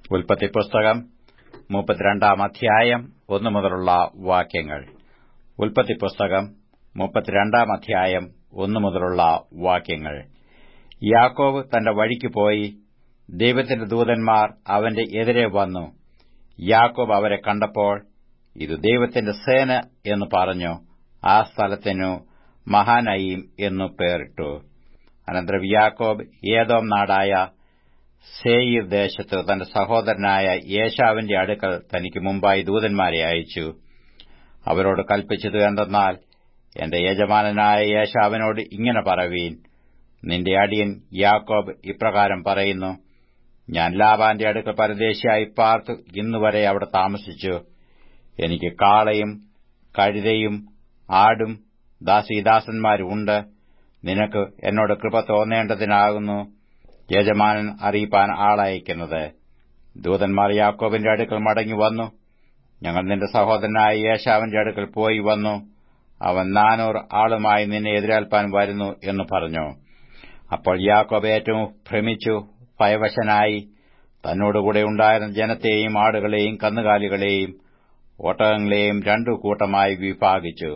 ഉൽപ്പത്തി പുസ്തകം മുപ്പത്തിരണ്ടാം അധ്യായം ഒന്നു മുതലുള്ള വാക്യങ്ങൾ ഉൽപ്പത്തി പുസ്തകം മുപ്പത്തിരണ്ടാം അധ്യായം ഒന്നു മുതലുള്ള വാക്യങ്ങൾ യാക്കോബ് തന്റെ വഴിക്ക് പോയി ദൈവത്തിന്റെ ദൂതന്മാർ അവന്റെ എതിരെ വന്നു യാക്കോബ് അവരെ കണ്ടപ്പോൾ ഇത് ദൈവത്തിന്റെ സേന എന്ന് പറഞ്ഞു ആ സ്ഥലത്തിനു മഹാനയീം എന്നു പേരിട്ടു അനന്തരം യാക്കോബ് ഏതോം നാടായ സേയിർ ദേശത്ത് തന്റെ സഹോദരനായ യേശാവിന്റെ അടുക്കൽ തനിക്ക് മുമ്പായി ദൂതന്മാരെ അയച്ചു അവരോട് കൽപ്പിച്ചത് എന്തെന്നാൽ എന്റെ യജമാനനായ യേശാവിനോട് ഇങ്ങനെ പറവീൻ നിന്റെ അടിയൻ യാക്കോബ് ഇപ്രകാരം പറയുന്നു ഞാൻ ലാബാന്റെ അടുക്കൽ പരദേശിയായി പാർത്തു ഇന്നുവരെ അവിടെ താമസിച്ചു എനിക്ക് കാളയും കഴുതയും ആടും ദാസീദാസന്മാരും ഉണ്ട് നിനക്ക് എന്നോട് കൃപ തോന്നേണ്ടതിനാകുന്നു യജമാനൻ അറിയിപ്പാൻ ആളയക്കുന്നത് ദൂതന്മാർ യാക്കോബിന്റെ അടുക്കൽ മടങ്ങി വന്നു ഞങ്ങൾ നിന്റെ സഹോദരനായ യേശാവിന്റെ അടുക്കൽ പോയി വന്നു അവൻ നാനൂറ് ആളുമായി നിന്നെ എതിരേൽപ്പാൻ വരുന്നു എന്ന് പറഞ്ഞു അപ്പോൾ യാക്കോബ് ഏറ്റവും ഭ്രമിച്ചു ഭയവശനായി തന്നോടുകൂടെ ഉണ്ടായിരുന്ന ജനത്തെയും ആടുകളെയും കന്നുകാലികളെയും ഒട്ടകങ്ങളെയും രണ്ടു കൂട്ടമായി വിഭാഗിച്ചു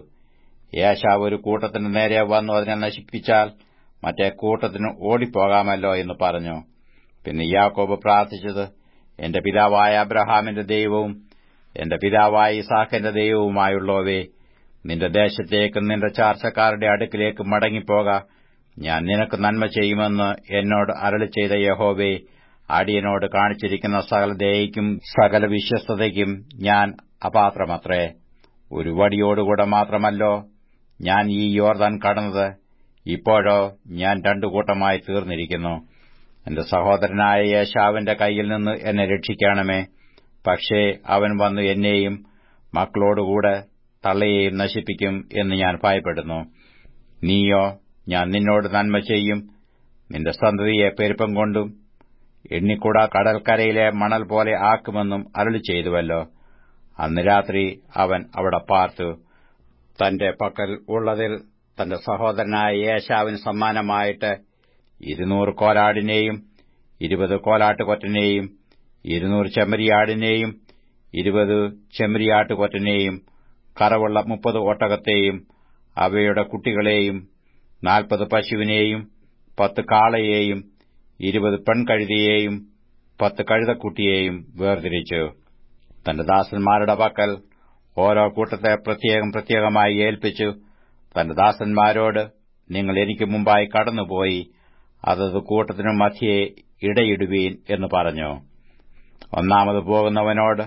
യേശാവ് ഒരു കൂട്ടത്തിന് നേരെ വന്നു അതിനെ നശിപ്പിച്ചാൽ മറ്റേ കൂട്ടത്തിന് ഓടിപ്പോകാമല്ലോ എന്ന് പറഞ്ഞു പിന്നെ യാക്കോബ് പ്രാർത്ഥിച്ചത് എന്റെ പിതാവായ അബ്രഹാമിന്റെ ദൈവവും എന്റെ പിതാവായ ഇസാഖിന്റെ ദൈവവുമായുള്ളവേ നിന്റെ ദേശത്തേക്കും നിന്റെ ചാർച്ചക്കാരുടെ അടുക്കിലേക്ക് മടങ്ങിപ്പോക ഞാൻ നിനക്ക് നന്മ ചെയ്യുമെന്ന് എന്നോട് അരളി ചെയ്ത യഹോവേ അടിയനോട് കാണിച്ചിരിക്കുന്ന സകല ദയയ്ക്കും സകല വിശ്വസ്തതയ്ക്കും ഞാൻ അപാത്രമത്രേ ഒരു വടിയോടുകൂടെ മാത്രമല്ലോ ഞാൻ ഈ യോർദാൻ കടന്നത് ഇപ്പോഴോ ഞാൻ രണ്ടു കൂട്ടമായി തീർന്നിരിക്കുന്നു എന്റെ സഹോദരനായ യേശാവിന്റെ കൈയിൽ നിന്ന് എന്നെ രക്ഷിക്കണമേ പക്ഷേ അവൻ വന്നു എന്നെയും മക്കളോടുകൂടെ തള്ളയെയും നശിപ്പിക്കും എന്ന് ഞാൻ ഭയപ്പെടുന്നു നീയോ ഞാൻ നിന്നോട് നന്മ ചെയ്യും നിന്റെ സന്തതിയെ പെരുപ്പം കൊണ്ടും എണ്ണിക്കൂടാ കടൽക്കരയിലെ മണൽ പോലെ ആക്കുമെന്നും അരളി ചെയ്തുവല്ലോ അന്ന് രാത്രി അവൻ അവിടെ പാർത്തു തന്റെ പക്കൽ ഉള്ളതിൽ തന്റെ സഹോദരനായ യേശാവിന് സമ്മാനമായിട്ട് ഇരുന്നൂറ് കോലാടിനെയും ഇരുപത് കോലാട്ടുകൊറ്റനെയും ഇരുന്നൂറ് ചെമ്മരിയാടിനെയും ഇരുപത് ചെമ്മരിയാട്ടുകൊറ്റനെയും കറവുള്ള മുപ്പത് ഒട്ടകത്തെയും അവയുടെ കുട്ടികളെയും നാൽപ്പത് പശുവിനെയും പത്ത് കാളയെയും ഇരുപത് പെൺകഴുതിയെയും പത്ത് കഴുതക്കുട്ടിയെയും വേർതിരിച്ചു തന്റെ ദാസന്മാരുടെ പക്കൽ ഓരോ കൂട്ടത്തെ പ്രത്യേകം പ്രത്യേകമായി ഏൽപ്പിച്ചു തന്റെ ദാസന്മാരോട് നിങ്ങൾ എനിക്ക് മുമ്പായി കടന്നുപോയി അതത് കൂട്ടത്തിനു മധ്യേ ഇടയിടുവീൻ എന്ന് പറഞ്ഞു ഒന്നാമത് പോകുന്നവനോട്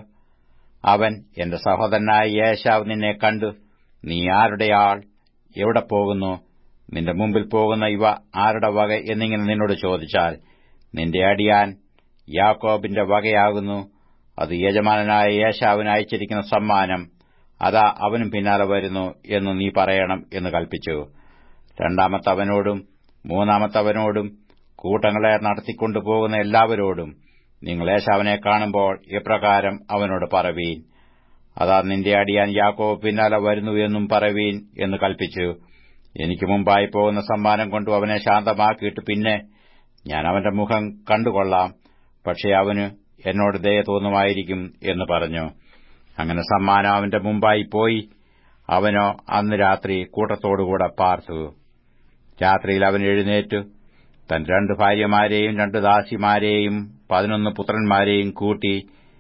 അവൻ എന്റെ സഹോദരനായ യേശാവ് നിന്നെ കണ്ടു നീ ആരുടെ ആൾ എവിടെ പോകുന്നു നിന്റെ മുമ്പിൽ പോകുന്ന ഇവ ആരുടെ വക എന്നിങ്ങനെ നിന്നോട് ചോദിച്ചാൽ നിന്റെ അടിയാൻ യാക്കോബിന്റെ വകയാകുന്നു അത് യജമാനനായ യേശാവിന് അയച്ചിരിക്കുന്ന സമ്മാനം അതാ അവനും പിന്നാലെ വരുന്നു എന്ന് നീ പറയണം എന്ന് കൽപ്പിച്ചു രണ്ടാമത്തവനോടും മൂന്നാമത്തവനോടും കൂട്ടങ്ങളെ നടത്തിക്കൊണ്ടുപോകുന്ന എല്ലാവരോടും നിങ്ങൾ യേശാവിനെ കാണുമ്പോൾ ഇപ്രകാരം അവനോട് പറവീൻ അതാ നിന്റെ അടിയാൻ യാക്കോബ് പിന്നാലെ വരുന്നു എന്നും പറവീൻ എന്ന് കൽപ്പിച്ചു എനിക്ക് മുമ്പായി പോകുന്ന സമ്മാനം കൊണ്ടു അവനെ ശാന്തമാക്കിയിട്ട് പിന്നെ ഞാൻ അവന്റെ മുഖം കണ്ടുകൊള്ളാം പക്ഷേ അവന് എന്നോട് ദയ തോന്നുമായിരിക്കും എന്ന് പറഞ്ഞു അങ്ങനെ സമ്മാനം അവന്റെ മുമ്പായി പോയി അവനോ അന്ന് രാത്രി കൂട്ടത്തോടുകൂടെ പാർത്തു രാത്രിയിൽ അവൻ എഴുന്നേറ്റു തന്റെ രണ്ട് ഭാര്യമാരെയും രണ്ട് ദാസിമാരെയും പതിനൊന്ന് പുത്രന്മാരെയും കൂട്ടി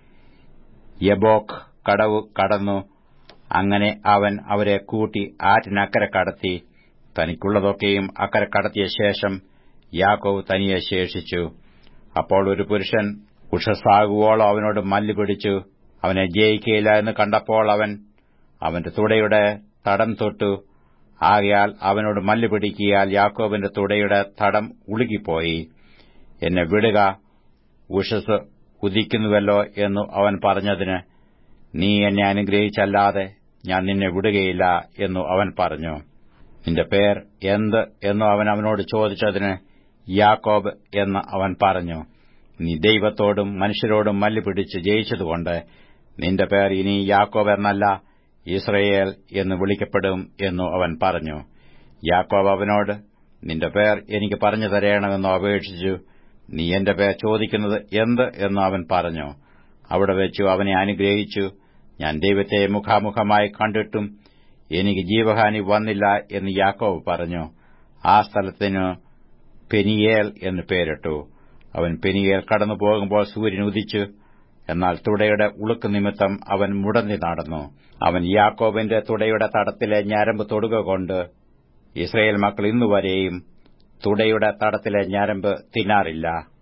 യബോക്ക് കടവ് കടന്നു അങ്ങനെ അവൻ അവരെ കൂട്ടി ആറ്റിനക്കരെ കടത്തി തനിക്കുള്ളതൊക്കെയും അക്കരെ കടത്തിയ ശേഷം യാക്കോവ് തനിയെ ശേഷിച്ചു അപ്പോൾ ഒരു പുരുഷൻ ഉഷസാകുവോളം അവനോട് മല്ല് പിടിച്ചു അവനെ ജയിക്കയില്ല എന്ന് കണ്ടപ്പോൾ അവൻ അവന്റെ തുടയുടെ തടം തൊട്ടു ആകയാൽ അവനോട് മല്ല് പിടിക്കിയാൽ യാക്കോബിന്റെ തുടയുടെ തടം ഉളുകിപ്പോയി എന്നെ വിടുക ഉഷസ് ഉദിക്കുന്നുവല്ലോ എന്നു അവൻ പറഞ്ഞതിന് നീ എന്നെ അനുഗ്രഹിച്ചല്ലാതെ ഞാൻ നിന്നെ വിടുകയില്ല എന്നു അവൻ പറഞ്ഞു നിന്റെ പേർ എന്ത് എന്നു അവൻ അവനോട് ചോദിച്ചതിന് യാക്കോബ് എന്ന് അവൻ പറഞ്ഞു നീ ദൈവത്തോടും മനുഷ്യരോടും മല്ല് പിടിച്ച് ജയിച്ചതുകൊണ്ട് നിന്റെ പേർ ഇനി യാക്കോബ് എന്നല്ല ഇസ്രയേൽ എന്ന് വിളിക്കപ്പെടും എന്നു അവൻ പറഞ്ഞു യാക്കോബ് അവനോട് നിന്റെ പേർ എനിക്ക് പറഞ്ഞു തരേണമെന്ന് അപേക്ഷിച്ചു നീ എന്റെ പേർ ചോദിക്കുന്നത് എന്ത് എന്ന് അവൻ പറഞ്ഞു അവിടെ വെച്ചു അവനെ അനുഗ്രഹിച്ചു ഞാൻ ദൈവത്തെ മുഖാമുഖമായി കണ്ടിട്ടും എനിക്ക് ജീവഹാനി വന്നില്ല എന്ന് യാക്കോവ് പറഞ്ഞു ആ സ്ഥലത്തിന് പെനിയേൽ എന്ന് പേരിട്ടു അവൻ പെനിയേൽ കടന്നു പോകുമ്പോൾ സൂര്യൻ ഉദിച്ചു എന്നാൽ തുടയുടെ ഉളുക്ക് നിമിത്തം അവൻ മുടന്തി നടന്നു അവൻ യാക്കോബിന്റെ തുടയുടെ തടത്തിലെ ഞരമ്പ് തൊടുക കൊണ്ട് ഇസ്രയേൽ മക്കൾ ഇന്നുവരെയും തുടയുടെ തടത്തിലെ ഞരമ്പ് തിന്നാറില്ല